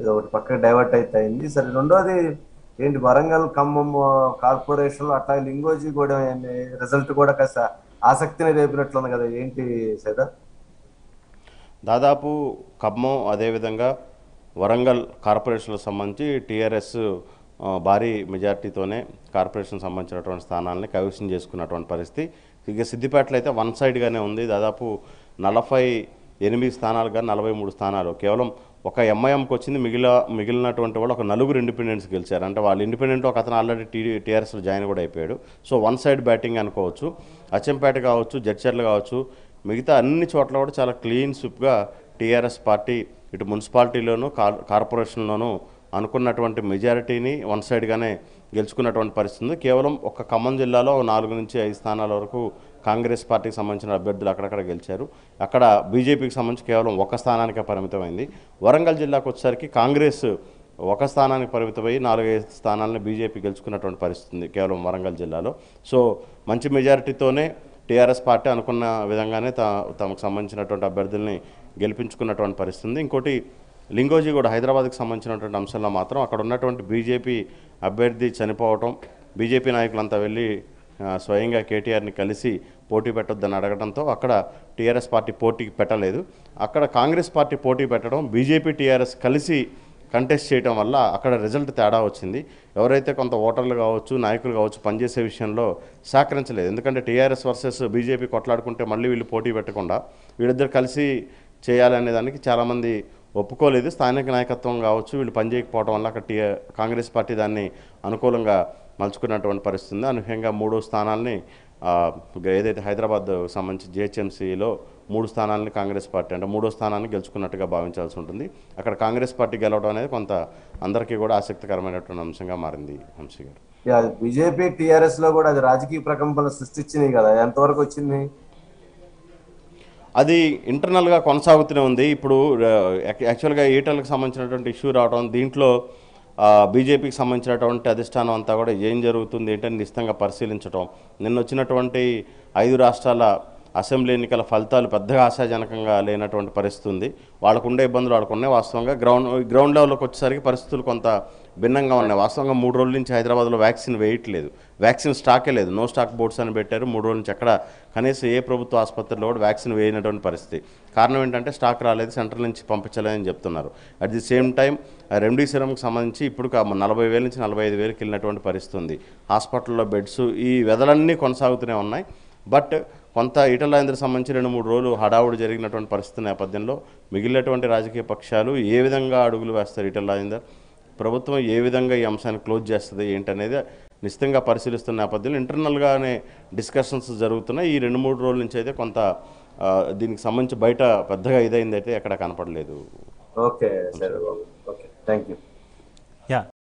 ఇది ఒకటి పక్కకి డైవర్ట్ అయితే అయింది సరే రెండోది ఏంటి వరంగల్ ఖమ్మం కార్పొరేషన్ అట్లా లింగోజీ కూడా రిజల్ట్ కూడా కాస్త ఆసక్తిని రేపినట్లుంది కదా ఏంటి సైదా దాదాపు ఖమ్మం అదేవిధంగా వరంగల్ కార్పొరేషన్లకు సంబంధించి టీఆర్ఎస్ ఆ, భారీ మెజార్టీతోనే కార్పొరేషన్ సంబంధించినటువంటి స్థానాలని కైవసం చేసుకున్నటువంటి పరిస్థితి ఇక సిద్దిపేటలో అయితే వన్ సైడ్గానే ఉంది దాదాపు నలభై ఎనిమిది స్థానాలు కానీ నలభై మూడు స్థానాలు కేవలం ఒక ఎంఐఎంకి వచ్చింది మిగిలిన మిగిలినటువంటి వాళ్ళు ఒక నలుగురు ఇండిపెండెంట్స్ గెలిచారు అంటే వాళ్ళు ఇండిపెండెంట్ ఒక అతను ఆల్రెడీ టీ టీఆర్ఎస్లో జాయిన్ కూడా అయిపోయాడు సో వన్ సైడ్ బ్యాటింగ్ అనుకోవచ్చు అచ్చంపేట కావచ్చు జడ్చర్లు కావచ్చు మిగతా అన్ని చోట్ల కూడా చాలా క్లీన్ స్విప్గా టీఆర్ఎస్ పార్టీ ఇటు మున్సిపాలిటీలోను కార్ కార్పొరేషన్లోనూ అనుకున్నటువంటి మెజారిటీని వన్ సైడ్గానే గెలుచుకున్నటువంటి పరిస్థితి ఉంది కేవలం ఒక ఖమ్మం జిల్లాలో నాలుగు నుంచి ఐదు స్థానాల వరకు కాంగ్రెస్ పార్టీకి సంబంధించిన అభ్యర్థులు అక్కడక్కడ గెలిచారు అక్కడ బీజేపీకి సంబంధించి కేవలం ఒక స్థానానికే పరిమితమైంది వరంగల్ జిల్లాకు వచ్చేసరికి కాంగ్రెస్ ఒక స్థానానికి పరిమితమై నాలుగైదు స్థానాలను బీజేపీ గెలుచుకున్నటువంటి పరిస్థితి ఉంది కేవలం వరంగల్ జిల్లాలో సో మంచి మెజారిటీతోనే టీఆర్ఎస్ పార్టీ అనుకున్న విధంగానే తా తమకు సంబంధించినటువంటి అభ్యర్థుల్ని గెలిపించుకున్నటువంటి పరిస్థితి ఉంది ఇంకోటి లింగోజీ కూడా హైదరాబాద్కి సంబంధించినటువంటి అంశంలో మాత్రం అక్కడ ఉన్నటువంటి బీజేపీ అభ్యర్థి చనిపోవటం బీజేపీ నాయకులంతా వెళ్ళి ఆ, స్వయంగా కేటీఆర్ని కలిసి పోటీ పెట్టొద్దని అడగడంతో అక్కడ టీఆర్ఎస్ పార్టీ పోటీకి పెట్టలేదు అక్కడ కాంగ్రెస్ పార్టీ పోటీ పెట్టడం బీజేపీ టీఆర్ఎస్ కలిసి కంటెస్ట్ చేయడం వల్ల అక్కడ రిజల్ట్ తేడా వచ్చింది ఎవరైతే కొంత ఓటర్లు కావచ్చు నాయకులు కావచ్చు పనిచేసే విషయంలో సహకరించలేదు ఎందుకంటే టీఆర్ఎస్ వర్సెస్ బీజేపీ కొట్లాడుకుంటే మళ్ళీ వీళ్ళు పోటీ పెట్టకుండా వీళ్ళిద్దరు కలిసి చేయాలనే దానికి చాలామంది ఒప్పుకోలేదు స్థానిక నాయకత్వం కావచ్చు వీళ్ళు పనిచేయకపోవడం వల్ల అక్కడ టీ కాంగ్రెస్ పార్టీ దాన్ని అనుకూలంగా మలుచుకున్నటువంటి పరిస్థితి ఉంది అనూహ్యంగా మూడు స్థానాల్ని ఆ, ఏదైతే హైదరాబాద్ సంబంధించి జిహెచ్ఎంసీలో మూడు స్థానాలని కాంగ్రెస్ పార్టీ అంటే మూడో స్థానాన్ని గెలుచుకున్నట్టుగా భావించాల్సి ఉంటుంది అక్కడ కాంగ్రెస్ పార్టీ గెలవడం అనేది కొంత అందరికీ కూడా ఆసక్తికరమైనటువంటి అంశంగా మారింది వంశీ గారు బీజేపీ టిఆర్ఎస్ లో కూడా అది రాజకీయ ప్రకంపనలు సృష్టించినాయి కదా ఎంతవరకు వచ్చింది అది ఇంటర్నల్గా కొనసాగుతూనే ఉంది ఇప్పుడు ఆ, యాక్- యాక్చువల్గా ఈటలకు సంబంధించినటువంటి ఇష్యూ రావడం దీంట్లో ఆ, బీజేపీకి సంబంధించినటువంటి అధిష్టానం అంతా కూడా ఏం జరుగుతుంది ఏంటని నిశ్చితంగా పరిశీలించడం నిన్న వచ్చినటువంటి ఐదు రాష్ట్రాల అసెంబ్లీ ఎన్నికల ఫలితాలు పెద్దగా ఆశాజనకంగా లేనటువంటి పరిస్థితి ఉంది వాళ్ళకు ఉండే ఇబ్బందులు వాళ్ళకు ఉన్నాయి వాస్తవంగా గ్రౌండ్ గ్రౌండ్ లెవెల్కి వచ్చేసరికి పరిస్థితులు కొంత భిన్నంగా ఉన్నాయి వాస్తవంగా మూడు రోజుల నుంచి హైదరాబాద్లో వ్యాక్సిన్ వేయట్లేదు వ్యాక్సిన్ స్టాకే లేదు నో స్టాక్ బోర్డ్స్ అని పెట్టారు మూడు రోజుల నుంచి ఎక్కడ కనీసం ఏ ప్రభుత్వ ఆసుపత్రిలో కూడా వ్యాక్సిన్ వేయనటువంటి పరిస్థితి కారణం ఏంటంటే స్టాక్ రాలేదు సెంట్రల్ నుంచి పంపించలేదని చెప్తున్నారు అట్ ది సేమ్ టైం రెమ్డీసిరంకి సంబంధించి ఇప్పుడు కా- నలభై వేల నుంచి నలభై ఐదు వేలకు వెళ్ళినటువంటి పరిస్థితి ఉంది హాస్పిటల్లో బెడ్స్ ఈ వెదలన్నీ కొనసాగుతూనే ఉన్నాయి బట్ కొంత ఈటల రాజేంద్ర సంబంధించి రెండు మూడు రోజులు హడావుడి జరిగినటువంటి పరిస్థితి నేపథ్యంలో మిగిలినటువంటి రాజకీయ పక్షాలు ఏ విధంగా అడుగులు వేస్తారు ఈటల రాజేందర్ ప్రభుత్వం ఏ విధంగా ఈ అంశాన్ని క్లోజ్ చేస్తుంది ఏంటనేది నిశ్చితంగా పరిశీలిస్తున్న నేపథ్యంలో ఇంటర్నల్గానే డిస్కషన్స్ జరుగుతున్నాయి ఈ రెండు మూడు రోజుల నుంచి అయితే కొంత ఆ, దీనికి సంబంధించి బయట పెద్దగా ఇదైంది అయితే ఎక్కడ కనపడలేదు ఓకే సరే బాబు ఓకే థ్యాంక్ యూ యా